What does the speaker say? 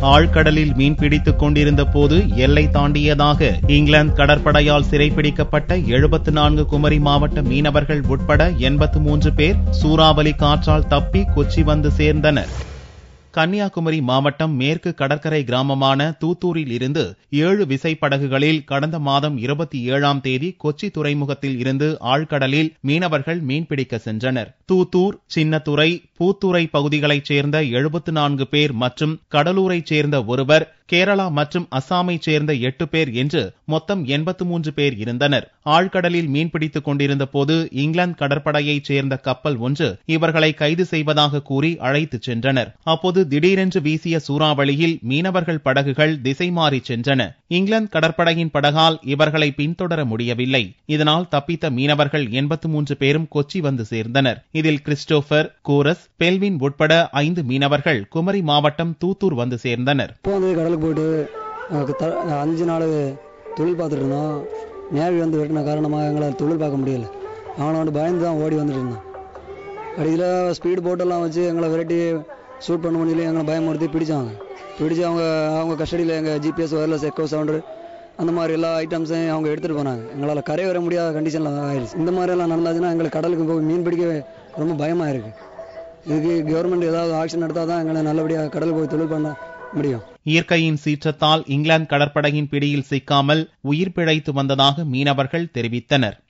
ஆழ்கடலில் மீன் பிடித்துக் கொண்டிருந்த போது எல்லை தாண்டியதாக இங்கிலாந்து கடற்படையால் சிறைப்பிடிக்கப்பட்ட எழுபத்து நான்கு குமரி மாவட்ட மீனவர்கள் உட்பட எண்பத்து மூன்று பேர் சூறாவளி காற்றால் தப்பி கொச்சி வந்து சேர்ந்தனர் கன்னியாகுமரி மாவட்டம் மேற்கு கடற்கரை கிராமமான தூத்தூரில் இருந்து ஏழு விசைப்படகுகளில் கடந்த மாதம் இருபத்தி ஏழாம் தேதி கொச்சி துறைமுகத்தில் இருந்து ஆழ்கடலில் மீனவர்கள் மீன்பிடிக்க சென்றனர் தூத்தூர் சின்னத்துறை பூத்துறை பகுதிகளைச் சேர்ந்த எழுபத்து நான்கு பேர் மற்றும் கடலூரைச் சேர்ந்த ஒருவர் கேரளா மற்றும் அஸ்ஸாமைச் சேர்ந்த எட்டு பேர் என்று மொத்தம் எண்பத்து மூன்று பேர் இருந்தனர் ஆழ்கடலில் மீன்பிடித்துக் கொண்டிருந்த போது இங்கிலாந்து கடற்படையைச் சேர்ந்த கப்பல் ஒன்று இவர்களை கைது செய்வதாக கூறி அழைத்துச் சென்றனர் அப்போது திடீரென்று வீசிய சூறாவளியில் மீனவர்கள் படகுகள் திசை மாறிச் சென்றன இங்கிலாந்து கடற்படையின் படகால் இவர்களை பின்தொடர முடியவில்லை இதனால் தப்பித்த மீனவர்கள் எண்பத்து மூன்று பேரும் கொச்சி வந்து சேர்ந்தனர் இதில் கிறிஸ்டோபர் கோரஸ் பெல்வின் உட்பட ஐந்து மீனவர்கள் குமரி மாவட்டம் தூத்தூர் வந்து சேர்ந்தனர் இப்போ வந்து கடலுக்கு போயிட்டு அஹ், த- அஞ்சு நாள் தொழில் பார்த்துட்டு இருந்தோம் நேவி வந்து வெட்டின காரணமாக எங்களால் தொழில் பார்க்க முடியல அவனை வந்து பயந்து தான் ஓடி வந்துட்டு இருந்தான் அடியில் ஸ்பீடு போட்டெல்லாம் வச்சு எங்களை விரட்டி ஷூட் பண்ண முடியல எங்களை பயமுறுத்தி பிடிச்சாங்க பிடிச்சு அவங்க அவங்க கஸ்டடியில் எங்கள் ஜிபிஎஸ் ஒயர்லெஸ் எக்கோ சவுண்டர் அந்த மாதிரி எல்லா ஐட்டம்ஸையும் அவங்க எடுத்துகிட்டு போனாங்க எங்களால் கரை வர முடியாத கண்டிஷனில் ஆயிடுச்சு இந்த மாதிரியெல்லாம் நடந்தாச்சுன்னா எங்களுக்கு கடலுக்கு போய் மீன் பிடிக்க ரொம்ப பயமாக இருக்குது இதுக்கு கவர்மெண்ட் ஏதாவது ஆக்ஷன் எடுத்தால் தான் எங்களை நல்லபடியாக கடலுக்கு போய் தொழில் பண்ண முடியும் இயற்கையின் சீற்றத்தால் இங்கிலாந்து கடற்படையின் பிடியில் சிக்காமல் உயிர் பிழைத்து வந்ததாக மீனவர்கள் தெரிவித்தனர்